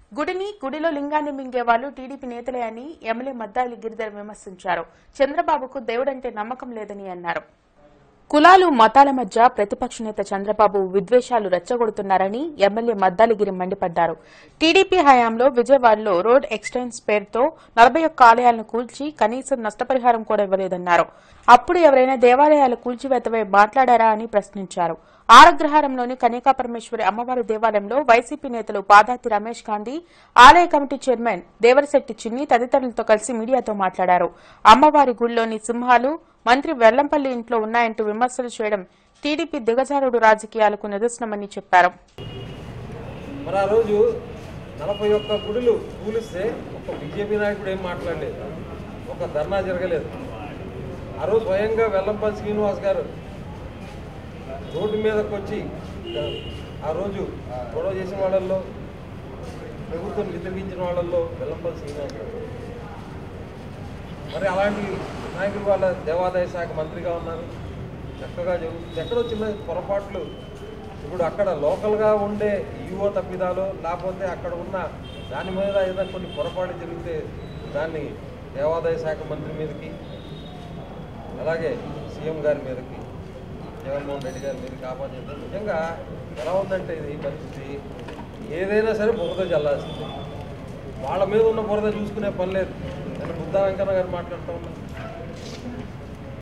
గుడిని గుడిలో లింగాన్ని మింగే వాళ్ళు టీడీపీ నేతలే అని ఎమ్మెల్యే మద్దాలి గిరిధర్ విమర్శించారు చంద్రబాబుకు దేవుడంటే నమ్మకం లేదని అన్నారు కులాలు మతాల మధ్య ప్రతిపక్ష నేత చంద్రబాబు విద్వేషాలు రెచ్చగొడుతున్నారని ఎమ్మెల్యే మద్దాలిగిరి మండిపడ్డారు టీడీపీ హయాంలో విజయవాడలో రోడ్ ఎక్స్టెన్స్ పేరుతో నలభై ఒక్క ఆలయాలను కూల్చి కనీసం నష్టపరిహారం కూడా ఇవ్వలేదన్నారు అప్పుడు ఎవరైనా దేవాలయాల కూల్చివేతపై మాట్లాడారా అని ప్రశ్నించారు ఆరగ్రహారంలోని కన్యకా పరమేశ్వరి అమ్మవారి దేవాలయంలో వైసీపీ నేతలు పాదాతి రమేష్ గాంధీ ఆలయ కమిటీ చైర్మన్ దేవరశెట్టి చిన్ని తదితరులతో కలిసి మీడియాతో మాట్లాడారు అమ్మవారి గుడిలోని సింహాలు మంత్రి వెల్లంపల్లి ఇంట్లో ఉన్నాయంటూ విమర్శలు చేయడం టీడీపీ దిగజారుడు రాజకీయాలకు నిదర్శనమని చెప్పారు మరి ఆ రోజు నలభై ఒక్క గుడులు కూలిస్తే ఒక బీజేపీ నాయకుడు ఏం మాట్లాడలేదు ఒక ధర్నా జరగలేదు ఆ రోజు స్వయంగా వెల్లంపల్లి శ్రీనివాస్ గారు రోడ్డు మీదకి వచ్చి ఆ రోజు గొడవ చేసిన వాళ్ళల్లో ప్రభుత్వం వ్యతిరేకించిన వాళ్ళల్లో వెల్లంపల్లి శ్రీనివాస్ గారు మరి అలాంటి నాయకులు వాళ్ళ దేవాదాయ శాఖ మంత్రిగా ఉన్నారు చక్కగా జరుగుతుంది ఎక్కడో చిన్న పొరపాట్లు ఇప్పుడు అక్కడ లోకల్గా ఉండే యువ తప్పిదాలు లేకపోతే అక్కడ ఉన్న దాని మీద ఏదైనా కొన్ని పొరపాట్లు జరిగితే దాన్ని దేవాదాయ శాఖ మంత్రి మీదకి అలాగే సీఎం గారి మీదకి జగన్మోహన్ రెడ్డి గారి మీదకి ఆపాదించడం నిజంగా ఎలా ఉందంటే ఇది పరిస్థితి ఏదైనా సరే బురద చల్లాల్సిందే వాళ్ళ మీద ఉన్న బురద చూసుకునే పని లేదు నేను బుద్ధా వెంకన్న గారు మాట్లాడుతూ ఉన్నాను